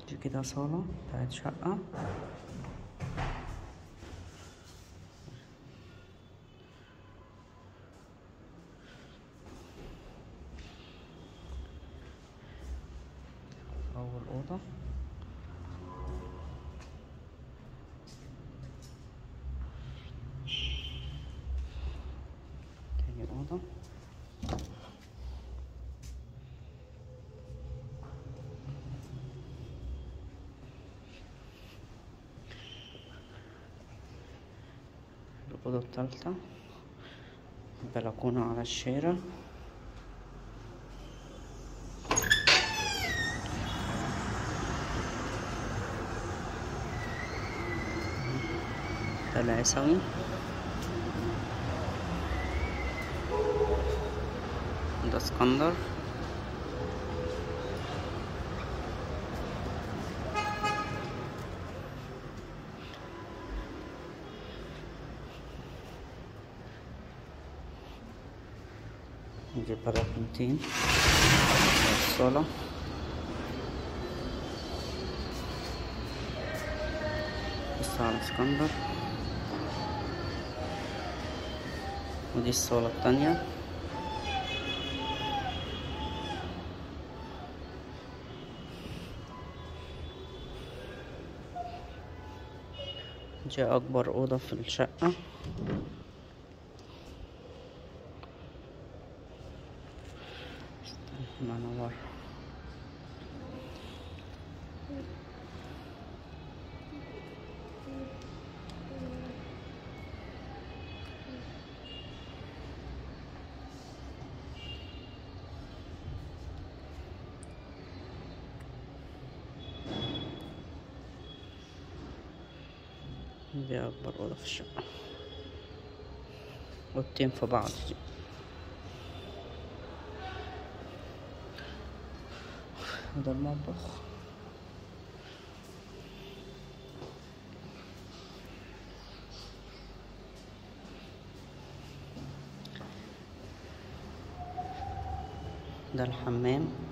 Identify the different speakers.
Speaker 1: دي كده صالة بتاعت شقة أول أوضة تاني أوضة الأوضة التالتة بلكونة على الشارع ده العسوي ده اسكندر نجيب بلكونتين الصالة بص على اسكندر ودي الصالة التانية دي أكبر أوضة في الشقة استنى ما أنور دي أكبر أوضة في الشقة أوضتين في بعض دي وده المطبخ ده الحمام